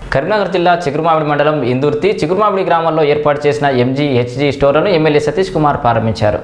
కరీంనగర్ జిల్లా చిగురుమామిడి మండలం ఇందుర్తి చిగురుమామిడి గ్రామంలో ఏర్పాటు చేసిన ఎంజీ హెచ్జీ స్టోర్లను ఎమ్మెల్యే సతీష్ కుమార్ ప్రారంభించారు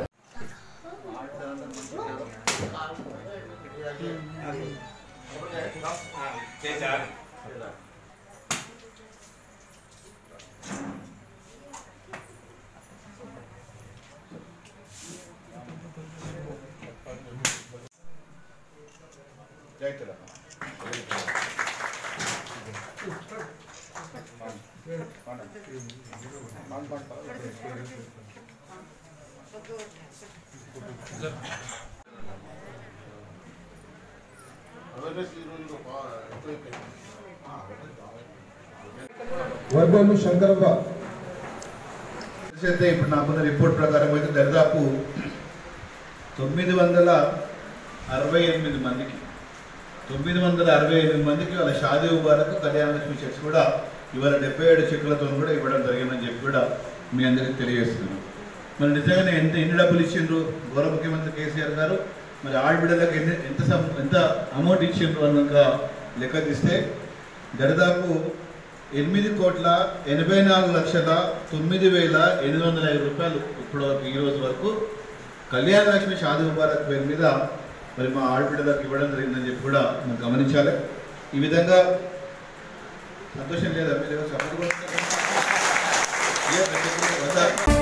వర్గోలు శంకరప్ప అయితే ఇప్పుడు నాకున్న రిపోర్ట్ ప్రకారం అయితే దరిదాపు తొమ్మిది వందల అరవై ఎనిమిది మందికి తొమ్మిది వందల అరవై ఎనిమిది మందికి వాళ్ళ షాదీ ముబారక్ కళ్యాణ లక్ష్మి చెక్స్ కూడా ఇవాళ డెబ్బై ఏడు చెక్కులతో కూడా ఇవ్వడం జరిగిందని చెప్పి కూడా మీ అందరికీ తెలియజేస్తున్నాను మరి నిజంగానే ఎంత ఎన్ని డబ్బులు ఇచ్చిండ్రు గౌరవ ముఖ్యమంత్రి కేసీఆర్ గారు మరి ఆడబిడ్డలకు ఎన్ని ఎంత సం- ఎంత అమౌంట్ ఇచ్చిండ్రు అన్నాక లెక్క తీస్తే దరిదాపు ఎనిమిది కోట్ల ఎనభై నాలుగు లక్షల తొమ్మిది వేల ఎనిమిది వందల ఐదు రూపాయలు ఇప్పుడు వరకు ఈ రోజు వరకు కళ్యాణ లక్ష్మి షాదీ ముబారక్ పేరు మీద మరి మా ఆడబిడ్డలకు ఇవ్వడం జరిగిందని చెప్పి కూడా మనం గమనించాలి ఈ విధంగా సంతోషం లేదా మీరు ఎవరు చెప్పండి. ఏ ప్రతి ఒక్కరు వద్ద